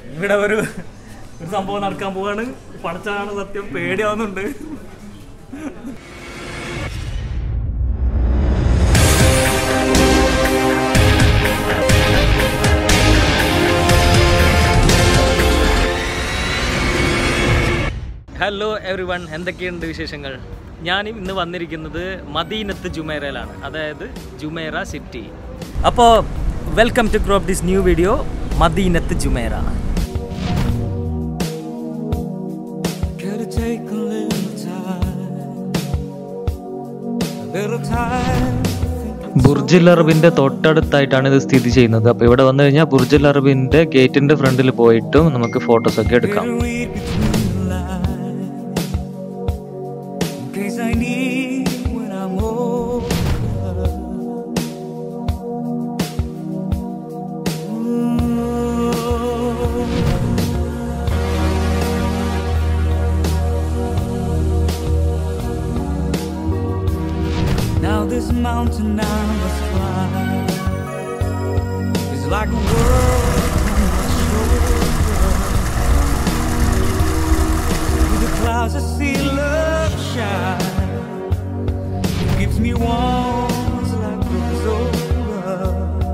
ഇവിടെ ഒരു ഒരു സംഭവം നടക്കാൻ പോവാണ് പടച്ചാണ് സത്യം പേടിയാവുന്നുണ്ട് ഹലോ എവറി വൺ എന്തൊക്കെയുണ്ട് വിശേഷങ്ങൾ ഞാൻ ഇന്ന് വന്നിരിക്കുന്നത് മദീനത്ത് ജുമേറയിലാണ് അതായത് ജുമേറ സിറ്റി അപ്പോൾ welcome to crop this new video Madinat Jumeirah Could it take a little time? A little time. Burj al അറബിന്റെ തൊട്ടടുത്തായിട്ടാണ് ഇത് സ്ഥിതി ചെയ്യുന്നത് അപ്പൊ ഇവിടെ വന്നു കഴിഞ്ഞാൽ ബുർജുൽ അറബിന്റെ ഗേറ്റിന്റെ ഫ്രണ്ടിൽ പോയിട്ടും നമുക്ക് ഫോട്ടോസ് ഒക്കെ എടുക്കാം Better read between the lines. In case I need when I'm older. Now this mountain I must climb is like a world on my shoulder. Through the clouds I see love shine. It gives me warmth like grows over.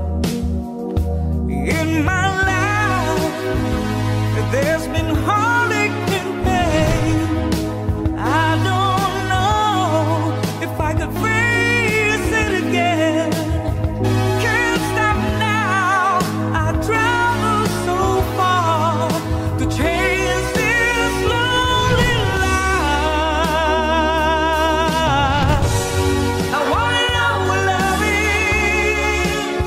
In my life, there's been heartache and pain. I don't know if I could face it again. Can't stop now. I travel so far to chase this lonely life. I wanna know what love is.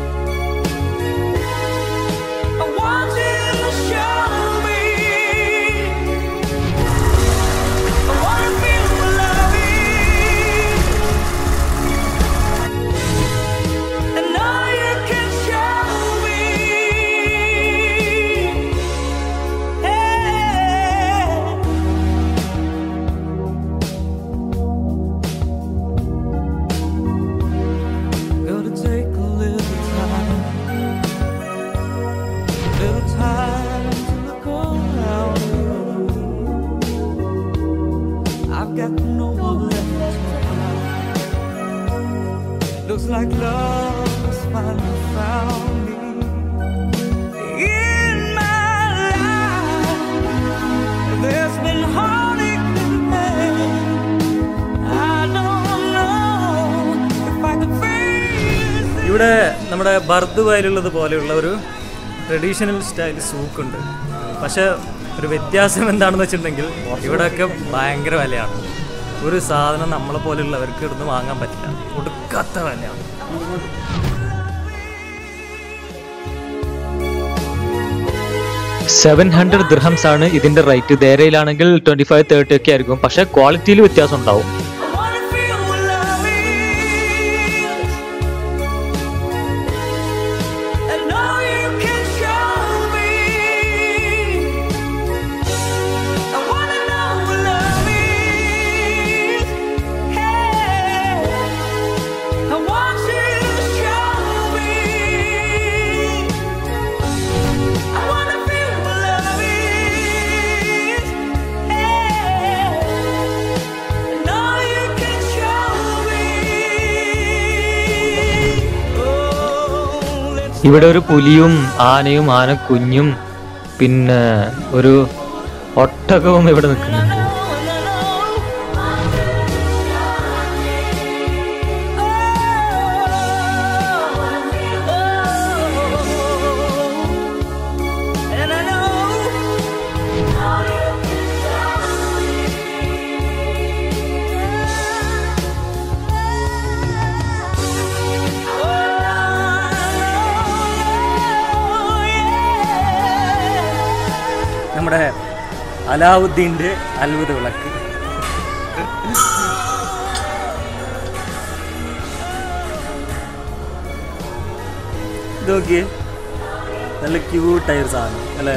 I want you to show me. I wanna feel what love is. And all you can show me. Hey. Gonna take a little time, little time to look around you. I've got no one left to hide. Looks like love has finally found me. In my life, there's been heartache and pain. I don't know if I could face it. ഇവിടെ നമ്മുടെ ബർദ് വയലുള്ളത് പോലെയുള്ള ഒരു traditional style സൂക്കുണ്ട് പക്ഷെ ഒരു വ്യത്യാസം എന്താണെന്ന് വെച്ചിട്ടുണ്ടെങ്കിൽ ഇവിടെയൊക്കെ ഭയങ്കര വിലയാണ് ഒരു സാധനം നമ്മളെ പോലെയുള്ളവർക്ക് ഇവിടുന്ന് വാങ്ങാൻ പറ്റില്ല ഒടുക്കാത്ത വിലയാണ് സെവൻ ഹൺഡ്രഡ് ദിർഹംസ് ആണ് ഇതിന്റെ റേറ്റ് ദേരയിലാണെങ്കിൽ ട്വന്റി ഫൈവ് തേർട്ടി ഒക്കെ ആയിരിക്കും പക്ഷെ ക്വാളിറ്റിയിൽ വ്യത്യാസം ഉണ്ടാവും I wanna feel what love is. And all you can show me. I wanna know what love is. Hey, I want you to show me. I wanna feel what love is. Hey. And all you can show me. Oh, let's ഇവിടെ ഒരു പുലിയും ആനയും ആനക്കുഞ്ഞും പിന്നെ ഒരു ഒട്ടകവും ഇവിടെ നിൽക്കുന്നുണ്ട് And I നമ്മുടെ അലാവുദ്ദീൻ്റെ അത്ഭുത വിളക്ക് ഇത് നോക്കിയേ നല്ല ക്യൂട്ടായ ഒരു സാധനം അല്ലേ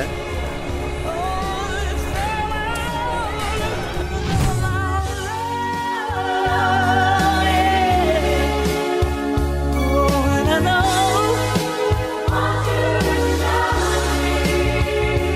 Oh, and I know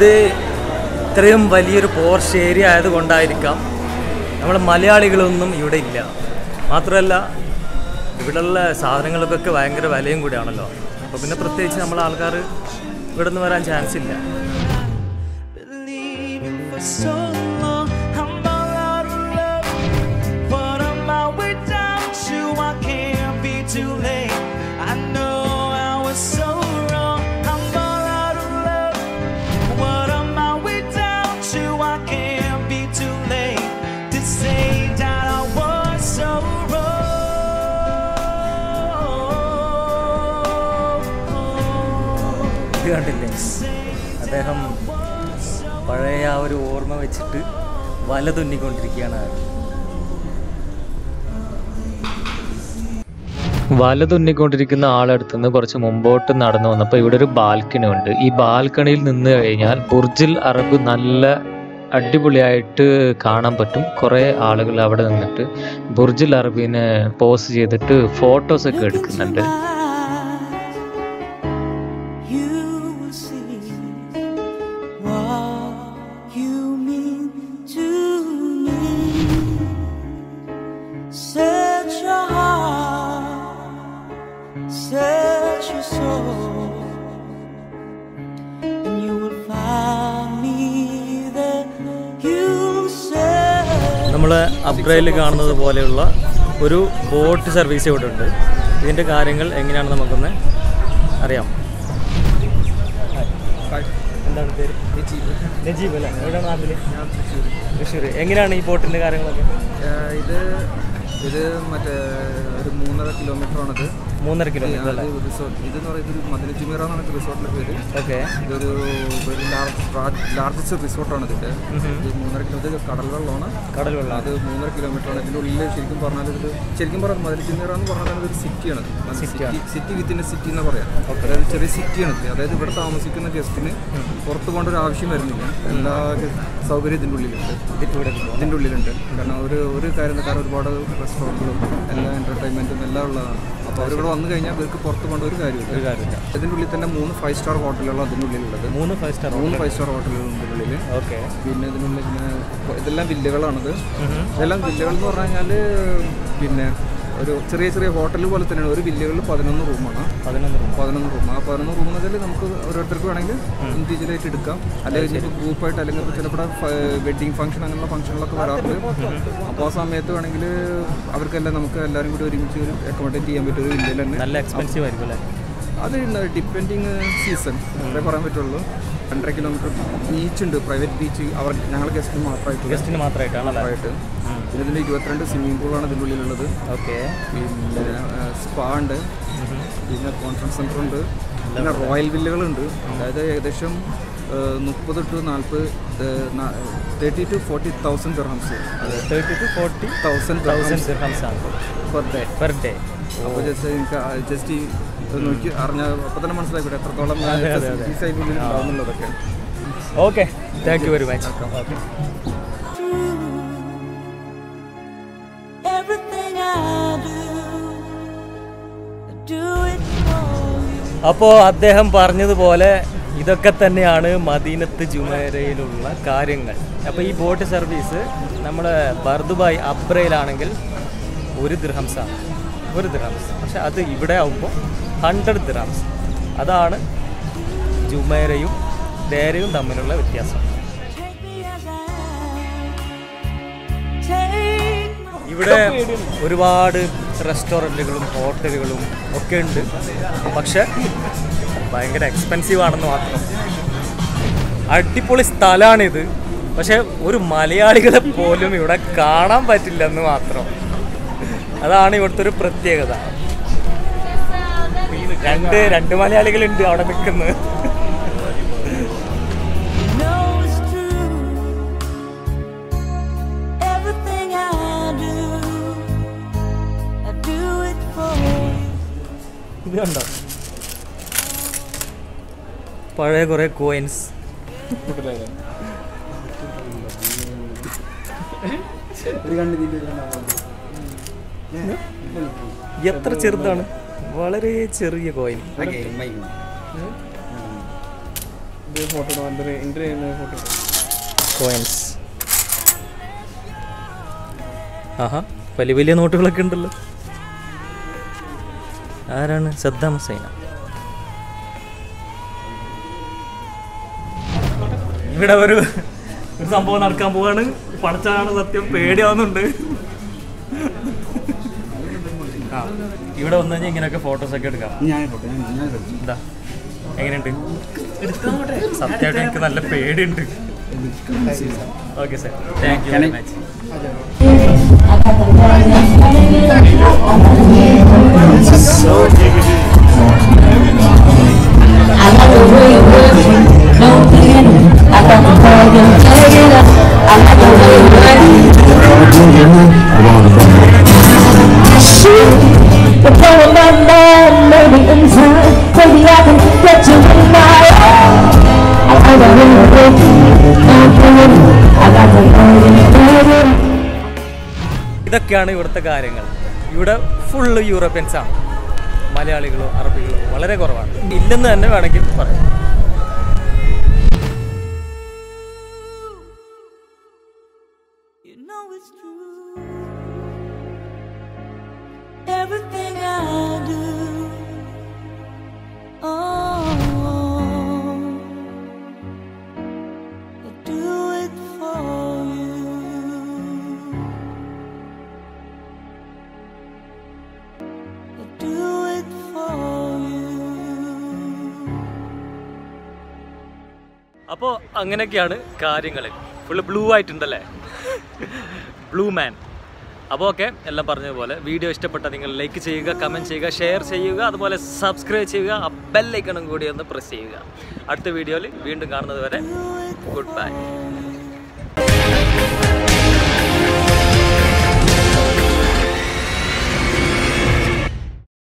ഇത് ഇത്രയും വലിയൊരു പോർഷ് ഏരിയ ആയതുകൊണ്ടായിരിക്കാം നമ്മൾ മലയാളികളൊന്നും ഇവിടെ ഇല്ല മാത്രമല്ല ഇവിടെയുള്ള സാധനങ്ങൾക്കൊക്കെ ഭയങ്കര വിലയും കൂടിയാണല്ലോ അപ്പോൾ പിന്നെ പ്രത്യേകിച്ച് നമ്മളെ ആൾക്കാർ ഇവിടെ നിന്ന് വരാൻ ചാൻസ് ഇല്ല Believing for so long, I'm all out of love. But I'm out without you, I can't be too late. I know I was so wrong. I'm all out of love. What am I without you? I can't be too late to say that I was so wrong. ഇത് കണ്ടില്ലേ അദ്ദേഹം പഴയ ആ ഒരു ഓർമ്മ വെച്ചിട്ട് വല തുന്നിക്കൊണ്ടിരിക്കുകയാണ് അയാൾ. വല തുന്നിക്കൊണ്ടിരിക്കുന്ന ആളടുത്ത് നിന്ന് കുറച്ച് മുമ്പോട്ട് നടന്നു വന്നപ്പോൾ ഇവിടെ ഒരു ബാൽക്കണി ഉണ്ട് ഈ ബാൽക്കണിയിൽ നിന്ന് കഴിഞ്ഞാൽ ബുർജിൽ അറബ് നല്ല അടിപൊളിയായിട്ട് കാണാൻ പറ്റും കുറേ ആളുകൾ അവിടെ നിന്നിട്ട് ബുർജിൽ അറബിനെ പോസ്റ്റ് ചെയ്തിട്ട് ഫോട്ടോസ് ഒക്കെ എടുക്കുന്നുണ്ട് You will see what you mean to me. Search your heart, search your soul, and you will find me there. You search. നമ്മൾ അബ്രയിൽ കാണുന്നത് പോലെയുള്ള ഒരു ബോട്ട് സർവീസ് ഇവിടെ ഉണ്ട് ഇതിൻ്റെ കാര്യങ്ങൾ എങ്ങനെയാണെന്ന് നമുക്കൊന്ന് അറിയാം എന്താണ് പേര് നജീബ് അല്ലേ എവിടെയാണ് നാട്ടിൽ തൃശ്ശൂർ എങ്ങനെയാണ് ഈ ബോട്ടിൻ്റെ കാര്യങ്ങളൊക്കെ ഏഹ് ഇത് ഇത് മറ്റേ ഒരു മൂന്നര കിലോമീറ്റർ ആണത് മൂന്നര കിലോമീറ്റർ അല്ലേ റിസോർട്ട് ഇതെന്ന് പറയുന്നത് ഒരു മദന ജുമീറ എന്നാണ് റിസോർട്ടിൻ്റെ പേര് ഓക്കെ ഇതൊരു വെരി ലാർജസ്റ്റ് റിസോർട്ടാണ് ഇതിൻ്റെ ഇത് മൂന്നര കിലോമീറ്റർ കടൽ വെള്ളമാണ് കടൽ വെള്ളം അത് മൂന്നര കിലോമീറ്റർ ആണ് ഇതിൻ്റെ ഉള്ളിൽ ശരിക്കും പറഞ്ഞാൽ ഇത് ശരിക്കും പറഞ്ഞാൽ മദന ജുമീറ എന്ന് പറഞ്ഞാൽ ഇതൊരു സിറ്റിയാണ് സിറ്റി സിറ്റി വിത്തിൻ്റെ സിറ്റി എന്ന് പറയാം അതായത് ചെറിയ സിറ്റിയാണ് ഇത് അതായത് ഇവിടെ താമസിക്കുന്ന ഗസ്റ്റിന് പുറത്ത് പോകേണ്ട ഒരു ആവശ്യം വരുന്നില്ല എല്ലാ സൗകര്യം ഇതിൻ്റെ ഉള്ളിലുണ്ട് ഇതിൻ്റെ ഉള്ളിലുണ്ട് കാരണം ഒരു ഒരു കാര്യം കാരണം ഒരുപാട് റെസ്റ്റോറൻറ്റുകളും എല്ലാ എൻ്റർടൈൻമെൻറ്റും എല്ലാം ഉള്ളതാണ് അപ്പോൾ അവരിവിടെ വന്നു കഴിഞ്ഞാൽ ഇവർക്ക് പുറത്ത് പോകേണ്ട ഒരു കാര്യമില്ല ഒരു കാര്യമില്ല ഇതിൻ്റെ ഉള്ളിൽ തന്നെ മൂന്ന് ഫൈവ് സ്റ്റാർ ഹോട്ടലുകളാണ് അതിൻ്റെ ഉള്ളിലുള്ളത് മൂന്ന് ഫൈവ് സ്റ്റാർ മൂന്ന് ഫൈവ് സ്റ്റാർ ഹോട്ടലുകളുണ്ട് ഇതിൻ്റെ ഉള്ളിൽ ഓക്കെ പിന്നെ ഇതിനുള്ളിൽ പിന്നെ ഇതെല്ലാം വില്ലകളാണിത് ഇതെല്ലാം വില്ലകൾ എന്ന് പറഞ്ഞു കഴിഞ്ഞാൽ പിന്നെ ഒരു ചെറിയ ചെറിയ ഹോട്ടൽ പോലെ തന്നെയാണ് ഒരു വില്ലകളിൽ പതിനൊന്ന് റൂമാണ് പതിനൊന്ന് റൂം പതിനൊന്ന് റൂം ആ പതിനൊന്ന് റൂം എന്നതിൽ നമുക്ക് ഓരോരുത്തർക്ക് വേണമെങ്കിൽ ഇൻഡിവിജ്വലായിട്ട് എടുക്കാം അല്ലെങ്കിൽ ഇപ്പോൾ ഗ്രൂപ്പായിട്ട് അല്ലെങ്കിൽ ഇപ്പോൾ ചിലപ്പോൾ വെഡ്ഡിങ് ഫംഗ്ഷൻ അങ്ങനെയുള്ള ഫംഗ്ഷനുകളൊക്കെ വരാറുണ്ട് അപ്പോൾ ആ സമയത്ത് വേണമെങ്കിൽ അവർക്കെല്ലാം നമുക്ക് എല്ലാവരും കൂടി ഒരുമിച്ച് ഒരു അക്കോമഡേറ്റ് ചെയ്യാൻ പറ്റിയ ഒരു വില്ലയിൽ തന്നെ നല്ല എക്സ്പെൻസീവ് ആയിരിക്കും അല്ലേ അത് ഡിപ്പെൻഡിങ് സീസൺ അത്രേ പറയാൻ പറ്റുള്ളൂ രണ്ടര കിലോമീറ്റർ ബീച്ച് ഉണ്ട് പ്രൈവറ്റ് ബീച്ച് അവർ ഞങ്ങൾ ഗസ്റ്റിന് മാത്രമായിട്ട് ഗസ്റ്റിന് മാത്രമായിട്ടാണല്ലേ മാത്രമായിട്ട് പിന്നെ ഇതിൻ്റെ ഇരുപത്തിരണ്ട് സ്വിമ്മിംഗ് പൂളാണ് ഇതിൻ്റെ ഉള്ളിലുള്ളത് ഓക്കെ പിന്നെ സ്പാ ഉണ്ട് പിന്നെ കോൺഫറൻസ് സെൻ്റർ ഉണ്ട് പിന്നെ റോയൽ വില്ലകളുണ്ട് അതായത് ഏകദേശം മുപ്പത് ടു നാൽപ്പത് thirty to forty thousand dirhams thirty to forty thousand thousand dirhams ആണ് പെർ ഡേ പെർ ഡേ അപ്പോൾ ജസ്റ്റ് എനിക്ക് ജസ്റ്റ് നോക്കി അറിഞ്ഞ അപ്പോൾ തന്നെ മനസ്സിലാക്കി എത്രത്തോളം അതെ, അതെ, അതെ. ഈ സൈഡിൽ ഉണ്ടാവുന്നുള്ളതൊക്കെ okay thank you very much okay Everything I do, I do it for you. അപ്പോൾ അദ്ദേഹം പറഞ്ഞതുപോലെ ഇതൊക്കെ തന്നെയാണ് മദീനത്ത് ജുമേരയിലുള്ള കാര്യങ്ങൾ അപ്പോൾ ഈ ബോട്ട് സർവീസ് നമ്മൾ ബർദുബായ് അബ്രയിലാണെങ്കിൽ ഒരു ദിർഹംസാണ് ഒരു ദിർഹംസ് പക്ഷെ അത് ഇവിടെ ആവുമ്പോൾ ഹൺഡ്രഡ് ദിർഹംസ് അതാണ് ജുമേരയും ദേരയും തമ്മിലുള്ള വ്യത്യാസം Take me as I am. Take my ഇവിടെ ഒരുപാട് റെസ്റ്റോറൻറ്റുകളും ഹോട്ടലുകളും ഒക്കെ ഉണ്ട് പക്ഷെ ഭയങ്കര എക്സ്പെൻസീവ് ആണെന്ന് മാത്രം അടിപൊളി സ്ഥലമാണിത് പക്ഷെ ഒരു മലയാളികളെ പോലും ഇവിടെ കാണാൻ പറ്റില്ലെന്ന് മാത്രം അതാണ് ഇവിടുത്തെ ഒരു പ്രത്യേകത രണ്ട് രണ്ട് മലയാളികളുണ്ട് അവിടെ നിൽക്കുന്നത് know it's true. Everything I do, I do it for you. ഇത് കണ്ടോ പഴയ കുറേ കോയിൻസ് എത്ര ചെറുതാണ് വളരെ ചെറിയ കോയിൻ ഇത് ഫോട്ടോ ഇടും എൻ്റെ എൻ്റർ ചെയ്യുന്ന ഫോട്ടോ ഇടും കോയിൻസ് ആഹാ വലിയ വലിയ നോട്ടുകളൊക്കെ ഉണ്ടല്ലോ ആരാണ് സദ്ദാം ഹുസൈന ഇവിടെ ഒരു ഒരു സംഭവം നടക്കാൻ പോവാണ് പടച്ചാണ് സത്യം പേടിയാവുന്നുണ്ട് ആ ഇവിടെ വന്നു കഴിഞ്ഞാൽ ഇങ്ങനെയൊക്കെ ഫോട്ടോസ് ഒക്കെ എടുക്കാം എന്താ എങ്ങനെയുണ്ട് സത്യമായിട്ട് എനിക്ക് നല്ല പേടിയുണ്ട് okay sir thank you very much The power man, man, maybe in time, maybe I can get you in my arms. I got a little bit, I got a little bit. ഇതൊക്കെയാണ് ഇവിടുത്തെ കാര്യങ്ങൾ ഇവിടെ full Europeans ആണ് മലയാളികളോ അറബികളോ വളരെ കുറവാണ് ഇല്ലെന്ന് തന്നെ വേണമെങ്കിൽ പറയാം You know it's true. Everything I do. Oh, I do it for you. I do it for you. അപ്പോൾ അങ്ങനെയൊക്കെയാണ് കാര്യങ്ങൾ ഫുള്ള് ബ്ലൂ ആയിട്ടുണ്ടല്ലേ ബ്ലൂ മാൻ അപ്പോൾ ഓക്കെ എല്ലാം പറഞ്ഞതുപോലെ വീഡിയോ ഇഷ്ടപ്പെട്ട നിങ്ങൾ ലൈക്ക് ചെയ്യുക കമൻറ്റ് ചെയ്യുക ഷെയർ ചെയ്യുക അതുപോലെ സബ്സ്ക്രൈബ് ചെയ്യുക ആ ബെല്ലൈക്കണും കൂടി ഒന്ന് പ്രസ് ചെയ്യുക അടുത്ത വീഡിയോയിൽ വീണ്ടും കാണുന്നത് വരെ ഗുഡ് ബൈ